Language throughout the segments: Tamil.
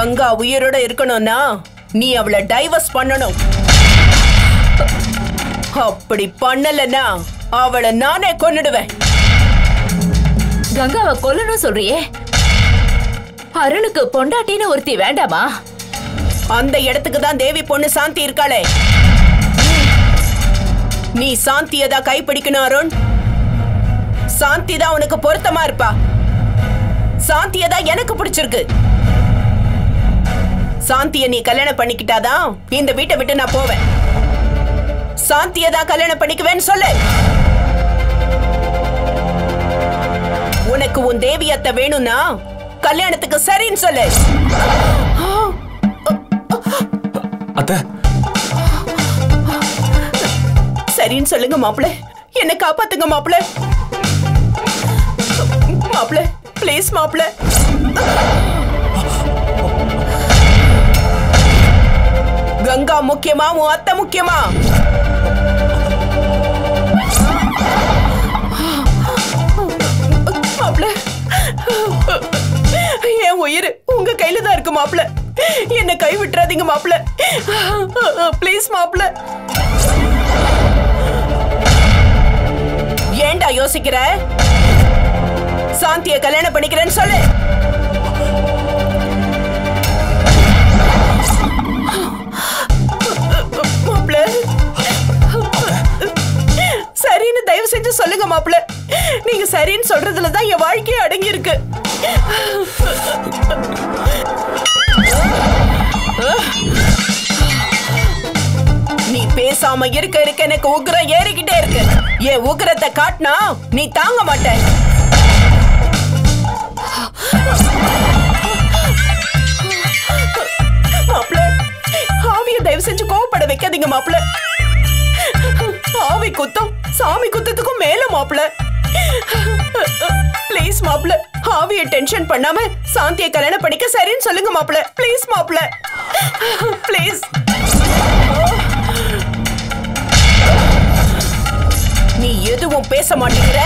கங்கா உயிரோட இருக்கணும்னா நீ அவளை டைவர்ஸ் பண்ணணும் அப்படி பண்ணலன்னா அவளை நானே கொன்னுடுவேன் கங்காவை கொல்லணும் சொல்றியே அருளுக்கு பொண்டாட்டின்னு ஒருத்தி வேண்டாமா அந்த இடத்துக்கு தான் தேவி பொண்ணு சாந்தி இருக்காளே நீ சாந்தியை தான் கைப்பிடிக்கணும் அருண் சாந்தி தான் உனக்கு பொருத்தமா இருப்பா சாந்தியை தான் எனக்கு பிடிச்சிருக்கு சாந்தியை நீ கல்யாணம் பண்ணிக்கிட்டாதான் இந்த வீட்டை விட்டு நான் போவேன் சாந்தியை தான் கல்யாணம் பண்ணிக்குவேன்னு சொல்லு உனக்கு உன் தேவியத்தை வேணும்னா கல்யாணத்துக்கு சரின்னு சொல்லு அத்தை சரின்னு சொல்லுங்க மாப்பிள என்ன காப்பாத்துங்க மாப்பிள மாப்பிள ப்ளீஸ் மாப்பிள கங்கா முக்கியமா உன் அத்தை முக்கியமா மாப்பிள என் உயிர் உங்க கையில தான் இருக்கு மாப்பிள என்ன கை விட்டுறாதீங்க மாப்பிள ப்ளீஸ் மாப்பிள ஏன்டா யோசிக்கிற சாந்திய கல்யாணம் பண்ணிக்கிறேன்னு சொல்லு மாப்பிள சரின்னு தயவு செஞ்சு சொல்லுங்க மாப்பிள நீங்க சரின்னு சொல்றதுல தான் என் வாழ்க்கையே அடங்கி இருக்கு நீ பேசாம இருக்க இருக்க எனக்கு உக்ரம் ஏறிக்கிட்டே இருக்கு என் உக்ரத்தை காட்டினா நீ தாங்க மாட்ட மாப்பிள ஆவிய தயவு செஞ்சு கோவப்பட வைக்காதீங்க மாப்பிள ஆவி குத்தம் சாமி குத்தத்துக்கும் மேல மாப்பிள ப்ளீஸ் மாப்பிள ஆவிய டென்ஷன் பண்ணாம சாந்தியை கல்யாணம் பண்ணிக்க சரின்னு சொல்லுங்க மாப்பிள ப்ளீஸ் மாப்பிள ப்ளீஸ் நீ எதுவும் பேச மாட்டேங்கிற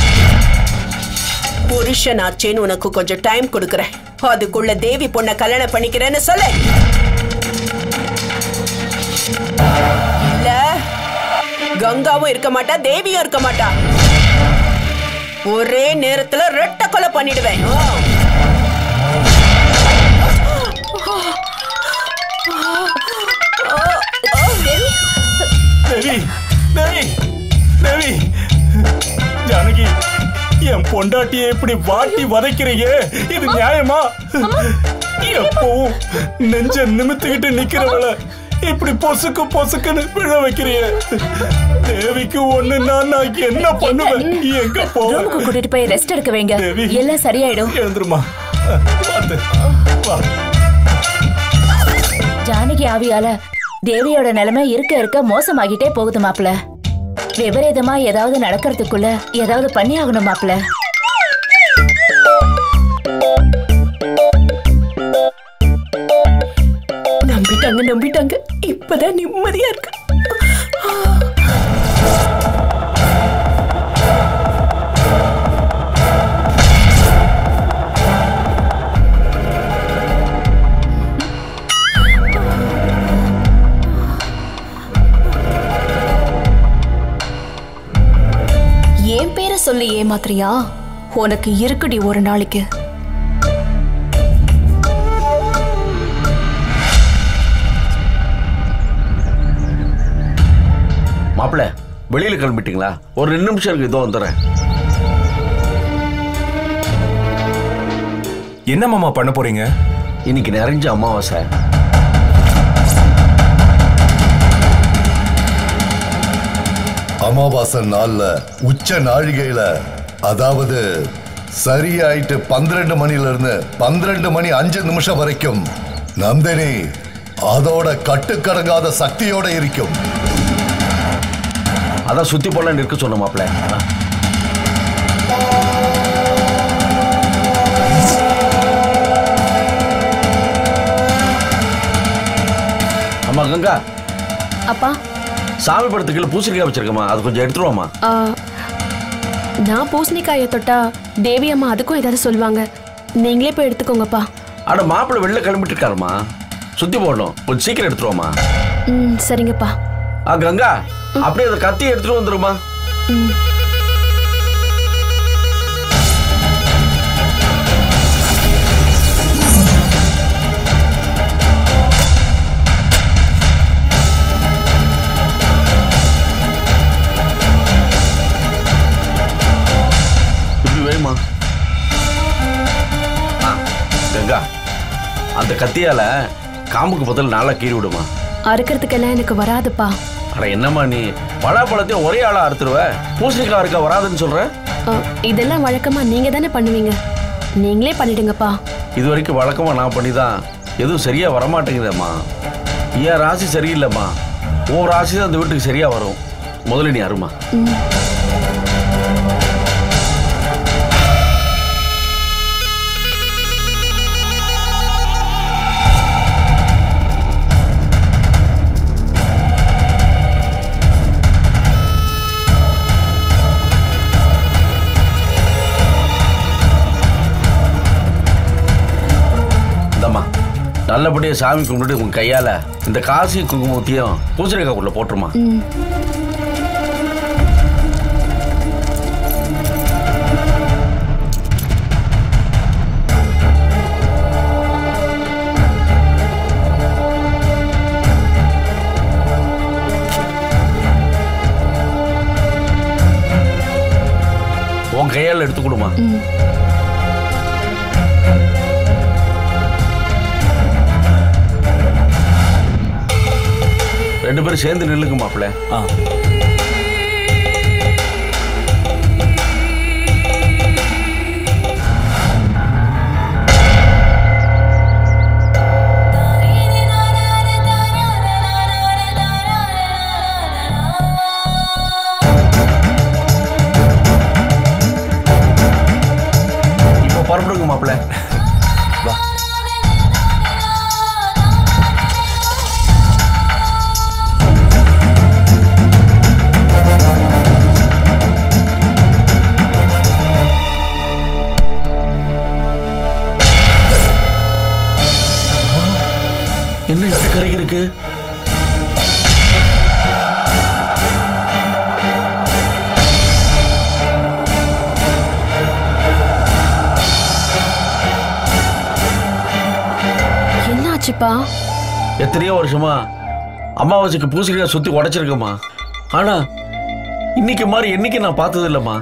புருஷனாச்சேன்னு உனக்கு கொஞ்சம் டைம் கொடுக்கறேன் அதுக்குள்ள தேவி பொண்ண கல்யாணம் பண்ணிக்கிறேன்னு சொல்லு இல்ல கங்காவும் இருக்க மாட்டா தேவியும் இருக்க மாட்டா ஒரே நேரத்துல ரெட்ட கொலை பண்ணிடுவேன் ஆ. தேவி தேவி தேவி ஜானகி என் பொண்டாட்டியை இப்படி வாட்டி வதைக்கிறீங்க இது நியாயமா எப்பவும் நெஞ்ச நிமித்துக்கிட்டு நிக்கிறவள இப்படி பொசுக்கு பொசுக்குன்னு விழ வைக்கிறீங்க தேவிக்கு ஒண்ணுன்னா நான் என்ன பண்ணுவேன் எங்க ரூமுக்கு போவேன் கூட்டிட்டு போய் ரெஸ்ட் எடுக்க வைங்க தேவி. எல்லாம் சரியாயிடும் எழுந்துருமா பார்த்து வா ஜானகி ஆவியால தேவியோட நிலைமை இருக்க இருக்க மோசமாகிட்டே போகுது மாப்ள விபரீதமா ஏதாவது நடக்கிறதுக்குள்ள ஏதாவது பண்ணி ஆகணும் மாப்ள நம்பிட்டாங்க நம்பிட்டாங்க இப்பதான் நிம்மதியா இருக்கு என் பேரை சொல்லி ஏமாத்துறியா உனக்கு இருக்குடி ஒரு நாளைக்கு மாப்பிள வெளியில கிளம்பிட்டீங்களா ஒரு ரெண்டு நிமிஷம் இருக்கு இதோ வந்துடுறேன் என்ன மாமா பண்ண போறீங்க இன்னைக்கு நிறைஞ்ச அமாவாசை அமாவாசை நாள்ல உச்ச நாழிகையில அதாவது சரியாயிட்டு பன்னிரண்டு மணில இருந்து பன்னிரண்டு மணி அஞ்சு நிமிஷம் வரைக்கும் நந்தினி அதோட கட்டுக்கடங்காத சக்தியோட இருக்கும் அதான் சுத்தி போடலான்னு இருக்க சொன்ன மாப்பிள அம்மா கங்கா அப்பா சாமி படத்துக்குள்ள பூசணிக்காய் வச்சிருக்கமா அது கொஞ்சம் எடுத்துருவாமா ஆ, நான் பூசணிக்காயை தொட்டா தேவி அம்மா அதுக்கும் ஏதாவது சொல்லுவாங்க நீங்களே போய் எடுத்துக்கோங்கப்பா அட மாப்பிள்ளை வெளில கிளம்பிட்டு இருக்காருமா சுத்தி போடணும் கொஞ்சம் சீக்கிரம் எடுத்துருவோமா ம் சரிங்கப்பா ஆ கங்கா அப்படியே அந்த கத்தி எடுத்துட்டு வந்துருமா இப்படி வேணுமா ஆ, கங்கா அந்த கத்தியால காம்புக்கு பதில் நாளா கீறி விடுமா அறுக்கிறதுக்கெல்லாம் எனக்கு வராதுப்பா அட என்னம்மா நீ பலாப்பழத்தையும் ஒரே ஆளா அறுத்துருவ பூசணிக்காய் இருக்க வராதுன்னு சொல்ற அ, இதெல்லாம் வழக்கமா நீங்க தானே பண்ணுவீங்க நீங்களே பண்ணிடுங்கப்பா இது வரைக்கும் வழக்கமா நான் பண்ணி தான் எதுவும் சரியா வரமாட்டேங்குதேம்மா என் ராசி சரியில்லைம்மா உன் ராசி தான் அந்த வீட்டுக்கு சரியா வரும் முதல்ல நீ அருமா இந்தம்மா நல்லபடியா சாமி கும்பிட்டு உங்க கையால இந்த காசி குங்குமத்தையும் பூசணிக்காய்க்குள்ள போட்டுருமா உன் கையால எடுத்து கொடுமா ரெண்டு பேரும் சேர்ந்து நில்லுங்க மாப்பிள்ள ஆ இப்போ புறப்படுங்க மாப்பிள்ள வா என்ன இப்படி கரைக்கு இருக்கு என்ன ஆச்சுப்பா எத்தனையோ வருஷமா அமாவாசைக்கு பூசணிக்காய் சுத்தி உடைச்சிருக்கேம்மா ஆனா இன்னைக்கு மாதிரி என்னைக்கு நான் பார்த்தது இல்லம்மா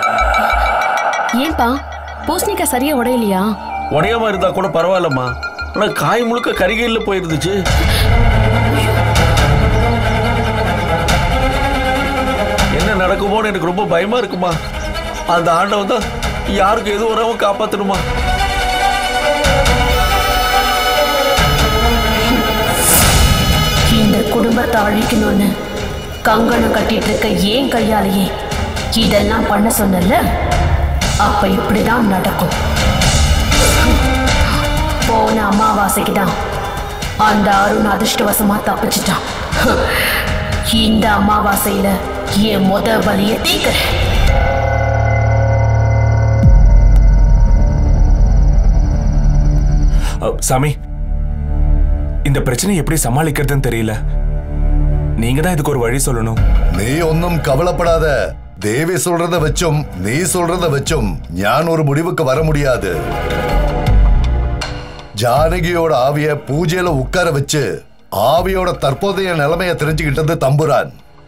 ஏன்பா பூசணிக்காய் சரியா உடையலையா உடையாம இருந்தா கூட பரவாயில்லம்மா ஆனா காய் முழுக்க கரிகையில போயிருந்துச்சு என்ன நடக்குமோன்னு எனக்கு ரொம்ப பயமா இருக்குமா அந்த ஆண்டவன் தான் யாருக்கு எதுவும் வராம காப்பாத்தணுமா இந்த குடும்பத்தை அழிக்கணும்னு கங்கணம் கட்டிட்டு இருக்க ஏன் கையாலேயே இதெல்லாம் பண்ண சொன்னல அப்ப இப்படிதான் நடக்கும் போன அமாவாசைக்கு தான் அந்த அருண் அதிர்ஷ்டவசமா தப்பிச்சிட்டான் இந்த அமாவாசையில என் முத வலிய தீக்கிறேன் அ, சாமி இந்த பிரச்சனையை எப்படி சமாளிக்கிறதுன்னு தெரியல நீங்க தான் இதுக்கு ஒரு வழி சொல்லணும் நீ ஒன்னும் கவலைப்படாத தேவி சொல்றத வச்சும் நீ சொல்றத வச்சும் ஞான் ஒரு முடிவுக்கு வர முடியாது ஜானகியோட ஆவிய பூஜையில உட்கார வச்சு ஆவியோட தற்போதைய நிலைமைய தெரிஞ்சுக்கிட்டது தம்புரான்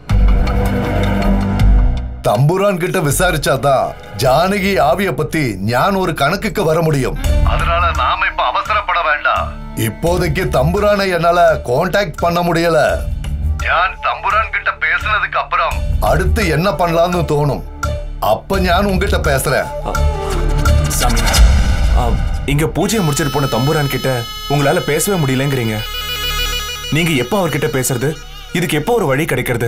தம்புரான் கிட்ட விசாரிச்சாதான் ஜானகி ஆவிய பத்தி ஞான் ஒரு கணக்குக்கு வர முடியும் அதனால நாம இப்ப அவசரப்பட வேண்டாம் இப்போதைக்கு தம்புரானை என்னால காண்டாக்ட் பண்ண முடியல ஞான் தம்புரான் கிட்ட பேசினதுக்கு அப்புறம் அடுத்து என்ன பண்ணலாம்னு தோணும் அப்ப ஞான் உங்ககிட்ட பேசுறேன் சாமி அ, இங்க பூஜையை முடிச்சிட்டு போன தம்புரான் கிட்ட உங்களால பேசவே முடியலங்கிறீங்க நீங்க எப்போ அவர்கிட்ட பேசுறது இதுக்கு எப்போ ஒரு வழி கிடைக்கிறது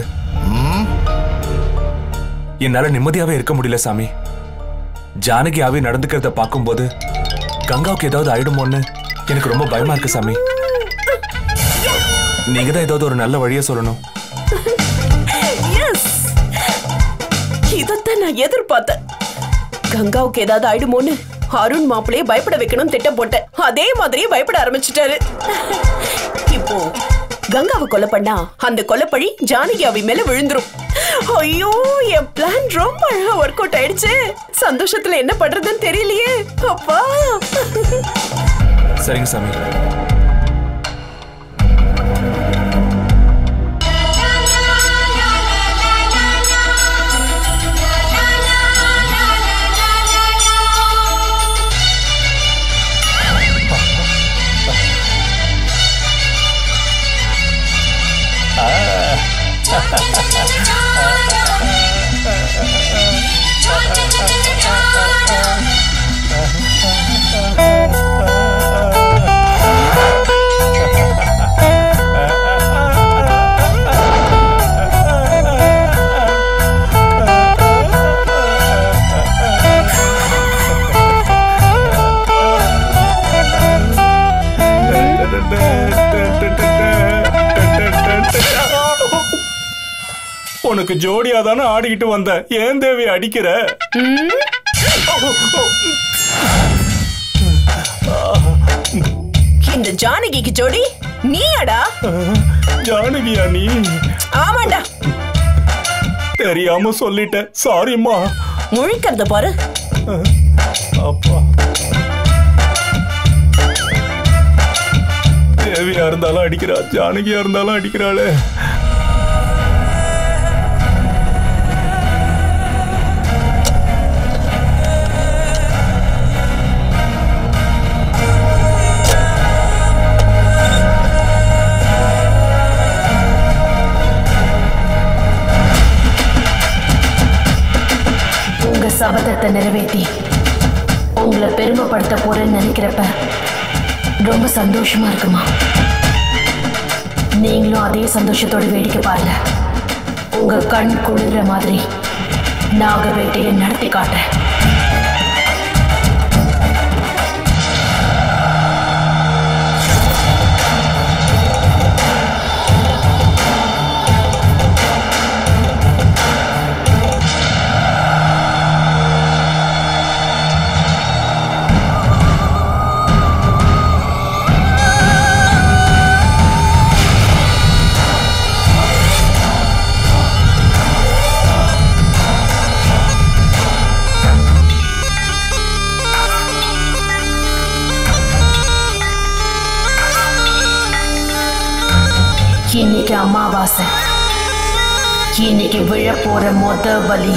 என்னால நிம்மதியாவே இருக்க முடியல சாமி ஜானகி ஆவி நடந்துக்கிறத பார்க்கும்போது கங்காவுக்கு ஏதாவது ஆயிடுமோன்னு எனக்கு ரொம்ப பயமா இருக்கு சாமி நீங்க தான் ஏதாவது ஒரு நல்ல வழியை சொல்லணும் எஸ் இதத்தான் நான் எதிர்பார்த்தேன் கங்காவுக்கு ஏதாவது ஆயிடுமோன்னு அருண் மாப்பிளைய பயப்பட வைக்கணும் திட்டம் போட்டேன் அதே மாதிரியே பயப்பட ஆரம்பிச்சிட்டாரு இப்போ கங்காவை கொலை பண்ணா அந்த கொலைப்பழி ஜானகி அவி மேல விழுந்துரும் ஐயோ என் பிளான் ரொம்ப அழகா ஒர்க் அவுட் ஆயிடுச்சு சந்தோஷத்துல என்ன பண்றதுன்னு தெரியலையே அப்பா சரிங்க சாமி உனக்கு ஜோடியா தானே ஆடிக்கிட்டு வந்த ஏன் தேவி அடிக்கிற இந்த ஜானகிக்கு ஜோடி நீயாடா ஜானகியா நீ ஆமாண்டா தெரியாம சொல்லிட்டேன் சாரிம்மா முழிக்கிறத பாரு அப்பா தேவியா இருந்தாலும் அடிக்கிறா ஜானகியா இருந்தாலும் அடிக்கிறாளே உங்க சபதத்தை நிறைவேற்றி உங்களை பெருமைப்படுத்த போறேன்னு நினைக்கிறப்ப ரொம்ப சந்தோஷமா இருக்குமா நீங்களும் அதே சந்தோஷத்தோட வேடிக்கை பாருங்க உங்க கண் குளிர்ற மாதிரி நாக வேட்டையை நடத்தி காட்டுறேன் இன்னைக்கு அமாவாசை இன்னைக்கு விழ போற மொத பலி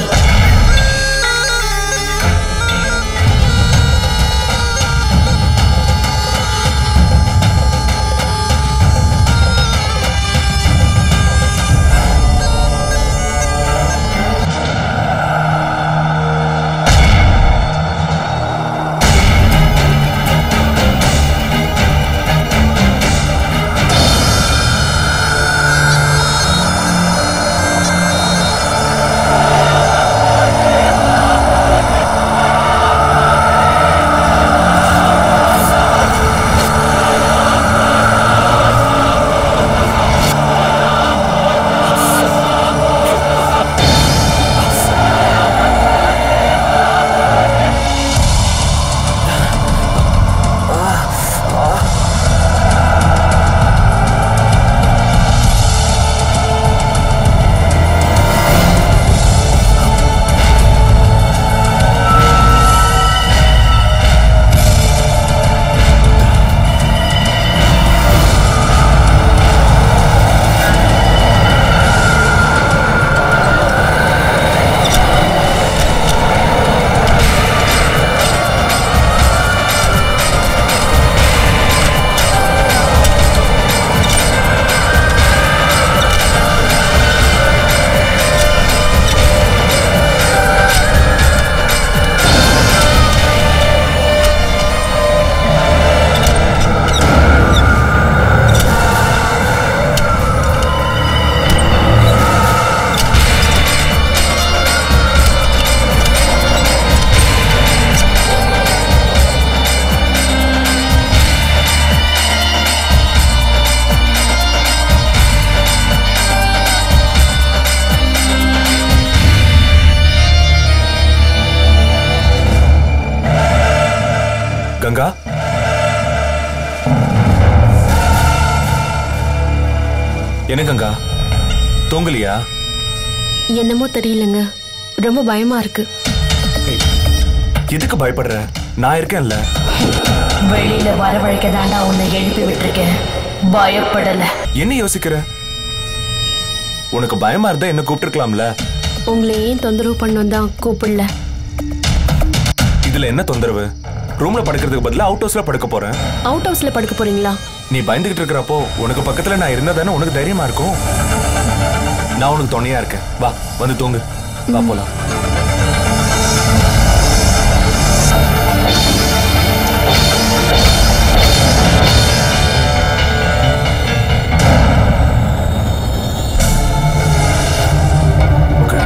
கங்கா என்ன கங்கா தூங்கலியா என்னமோ தெரியலங்க ரொம்ப பயமா இருக்கு ஏய், எதுக்கு பயப்படுற நான் இருக்கேன்ல வெளியில வரவழைக்க தாண்டா உன்னை எழுப்பி விட்டுருக்கேன் பயப்படல என்ன யோசிக்கிற உனக்கு பயமா இருந்தா என்ன கூப்பிட்டுருக்கலாம்ல உங்களை ஏன் தொந்தரவு பண்ணோம் தான் கூப்பிடல இதுல என்ன தொந்தரவு ரூம்ல படுக்கிறதுக்கு பதிலா அவுட் ஹவுஸ்ல படுக்க போறேன் அவுட் ஹவுஸ்ல படுக்க போறீங்களா நீ பயந்துகிட்டு இருக்கிறப்போ உனக்கு பக்கத்துல நான் இருந்தா தானே உனக்கு தைரியமா இருக்கும் நான் உனக்கு துணையா இருக்கேன் வா வந்து தூங்கு வா போலாம் Okay.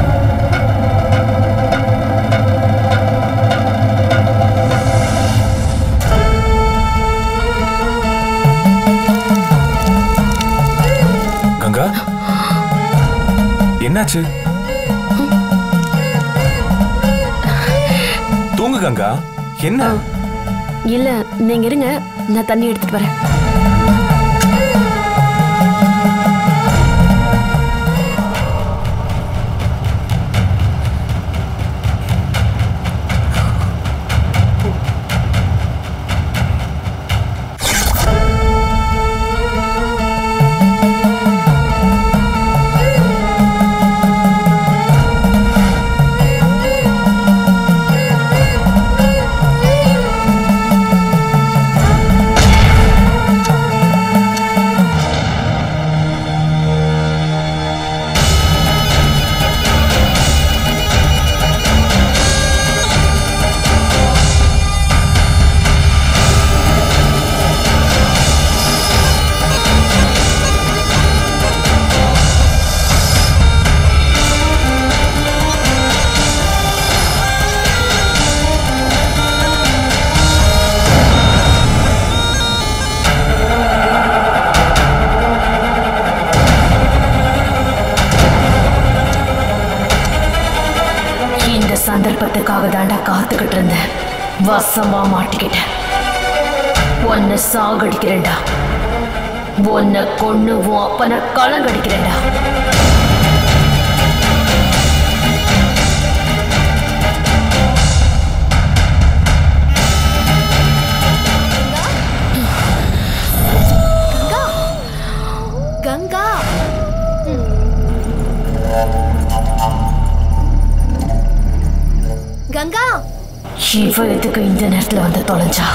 கங்கா என்னாச்சு தூங்கு கங்கா என்ன இல்ல நீங்க இருங்க நான் தண்ணி எடுத்துட்டு வரேன் இந்த சந்தர்ப்பத்துக்காக தாண்டா காத்துக்கிட்டு இருந்தேன் வசமா மாட்டிக்கிட்டேன் உன்னை சாகடிக்கிறேன்டா உன்னை கொன்னு உன் அப்பனை கலங்கடிக்கிறேன்டா கங்கா கங்கா இவ எதுக்கு இந்த நேரத்துல வந்து தொலைஞ்சா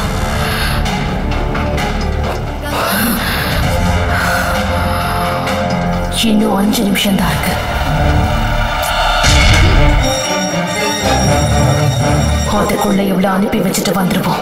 இன்னும் அஞ்சு நிமிஷம் தான் இருக்கு அதுக்குள்ள இவ்வளவு அனுப்பி வச்சுட்டு வந்துருவோம்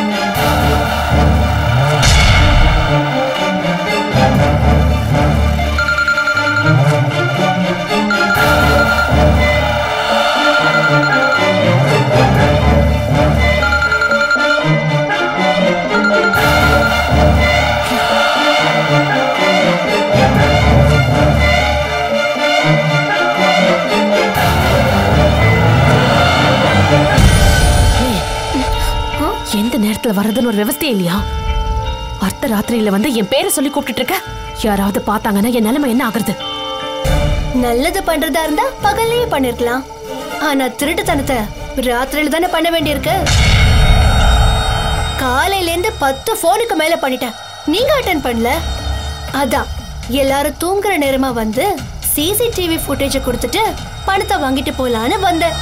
எந்த நேரத்துல வர்றதுன்னு ஒரு விவசாயம் இல்லையா அர்த்த ராத்திரியில வந்து என் பேரை சொல்லி கூப்பிட்டுட்டு இருக்க யாராவது பார்த்தாங்கன்னா என் நிலைமை என்ன ஆகுறது நல்லது பண்றதா இருந்தா பகல்லையே பண்ணிருக்கலாம் ஆனா திருட்டுத்தனத்தை ராத்திரியில தானே பண்ண வேண்டியிருக்கு காலையில இருந்து பத்து போனுக்கு மேல பண்ணிட்டேன் நீங்க அட்டன் பண்ணல அதான் எல்லாரும் தூங்குற நேரமா வந்து சிசிடிவி ஃபுட்டேஜ கொடுத்துட்டு பணத்தை வாங்கிட்டு போலான்னு வந்தேன்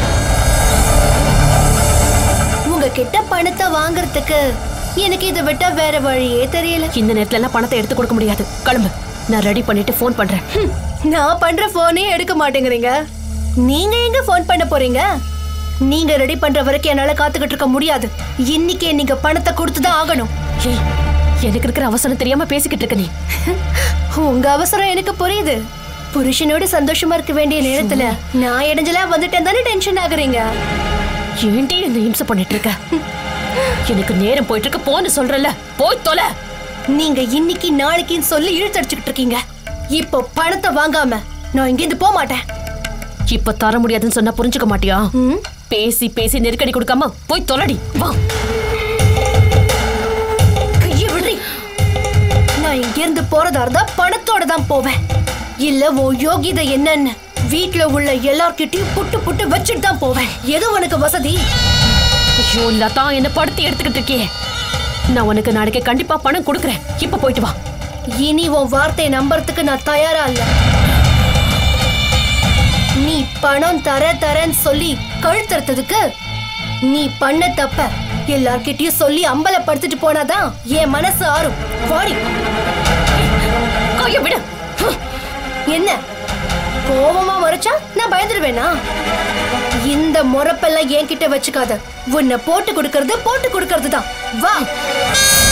உங்ககிட்ட பணத்தை வாங்குறதுக்கு எனக்கு இதை விட்டா வேற வழியே தெரியல இந்த நேரத்துல எல்லாம் பணத்தை எடுத்து கொடுக்க முடியாது கிளம்பு நான் ரெடி பண்ணிட்டு ஃபோன் பண்றேன் ஹம், நான் பண்ற போனே எடுக்க மாட்டேங்கிறீங்க நீங்க எங்க ஃபோன் பண்ண போறீங்க நீங்க ரெடி பண்ற வரைக்கும் என்னால காத்துக்கிட்டு இருக்க முடியாது இன்னைக்கே நீங்க பணத்தை கொடுத்துதான் ஆகணும் ஏய் எனக்கு இருக்கிற அவசரம் தெரியாம பேசிக்கிட்டு இருக்க நீ உங்க அவசரம் எனக்கு புரியுது புருஷனோட சந்தோஷமா இருக்க வேண்டிய நேரத்துல நான் இடைஞ்சலா வந்துட்டேன் தானே டென்ஷன் ஆகுறீங்க ஏன்டி என்ன இம்சை பண்ணிட்டு இருக்க எனக்கு நேரம் போயிட்டு இருக்கு போன்னு சொல்றல போய் தொலை நீங்க இன்னைக்கு நாளைக்குன்னு சொல்லி இழுத்தடிச்சுக்கிட்டு இருக்கீங்க இப்போ பணத்தை வாங்காம நான் இங்கிருந்து போக மாட்டேன் இப்ப தர முடியாதுன்னு சொன்னா புரிஞ்சுக்க மாட்டியா ம்? பேசி பேசி நெருக்கடி கொடுக்காம போய் தொலைடி வா இங்கிருந்து போறதா இருந்தா பணத்தோட தான் போவேன் இல்ல உன் யோகிதை என்னன்னு வீட்ல உள்ள எல்லார்கிட்டயும் புட்டு புட்டு வச்சுட்டு தான் போவேன் எது உனக்கு வசதி ஐயோ லதா என்ன படுத்தி எடுத்துக்கிட்டு இருக்கியே நான் உனக்கு நாளைக்கு கண்டிப்பா பணம் கொடுக்குறேன் இப்ப போயிட்டு வா இனி உன் வார்த்தையை நம்புறதுக்கு நான் தயாரா இல்ல நீ பணம் தர தரேன்னு சொல்லி கழுத்துறதுக்கு நீ பண்ண தப்ப எல்லார்கிட்டயும் சொல்லி அம்பலப்படுத்திட்டு போனாதான் என் மனசு ஆறும் வாடி கைய விடு ஹம். என்ன கோபமா மறைச்சா நான் பயந்துருவேனா இந்த முறப்பெல்லாம் என்கிட்ட வச்சுக்காத உன்னை போட்டு கொடுக்கறது போட்டு கொடுக்கறது தான் வா